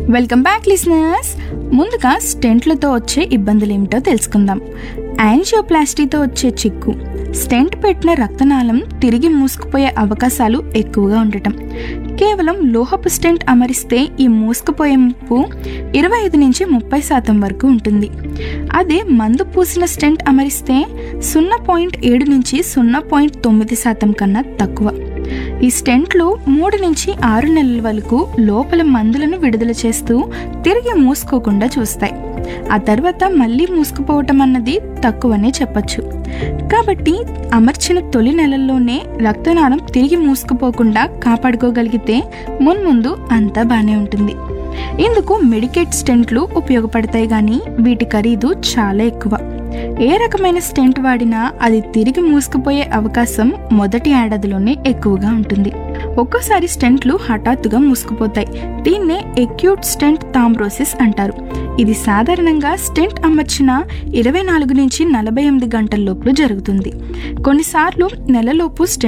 welcome back listeners ముందుగా స్టెంట్లతో వచ్చే ఇబ్బందులు ఏమిటో తెలుసుకుందాం యాంజియోప్లాస్టీతో వచ్చే చిక్కు స్టెంట్ పెట్టిన రక్తనాళం తిరిగి మూసుకుపోయే అవకాశాలు ఎక్కువగా ఉండటం కేవలం లోహపు స్టెంట్ అమరిస్తే ఈ మూసుకుపోయే ముప్పు ఇరవై ఐదు నుంచి ముప్పై శాతం వరకు ఉంటుంది అదే మందు పూసిన స్టెంట్ అమరిస్తే సున్నా పాయింట్ ఏడు నుంచి సున్నా పాయింట్ తొమ్మిది శాతం కన్నా తక్కువ ఈ స్టెంట్లు మూడు నుంచి ఆరు నెలల వరకు లోపల మందులను విడుదల చేస్తూ తిరిగి మూసుకోకుండా చూస్తాయి ఆ తర్వాత మళ్ళీ మూసుకుపోవటం అన్నది తక్కువనే చెప్పచ్చు కాబట్టి అమర్చిన తొలి నెలల్లోనే రక్తనాళం తిరిగి మూసుకుపోకుండా కాపాడుకోగలిగితే మున్ముందు అంతా బాగానే ఉంటుంది ఇందుకు మెడికేట్ స్టెంట్లు ఉపయోగపడతాయి కానీ వీటి ఖరీదు చాలా ఎక్కువ ఏ రకమైన స్టెంట్ వాడినా అది తిరిగి మూసుకుపోయే అవకాశం మొదటి ఏడాదిలోనే ఎక్కువగా ఉంటుంది ఒక్కోసారి స్టెంట్లు హఠాత్తుగా మూసుకుపోతాయి దీన్నే ఎక్యూట్ స్టెంట్ థాంబ్రోసిస్ అంటారు ఇది సాధారణంగా స్టెంట్ అమర్చిన ఇరవై నాలుగు నుంచి నలభై ఎనిమిది గంటల లోపల జరుగుతుంది కొన్నిసార్లు నెలలోపు స్టెంట్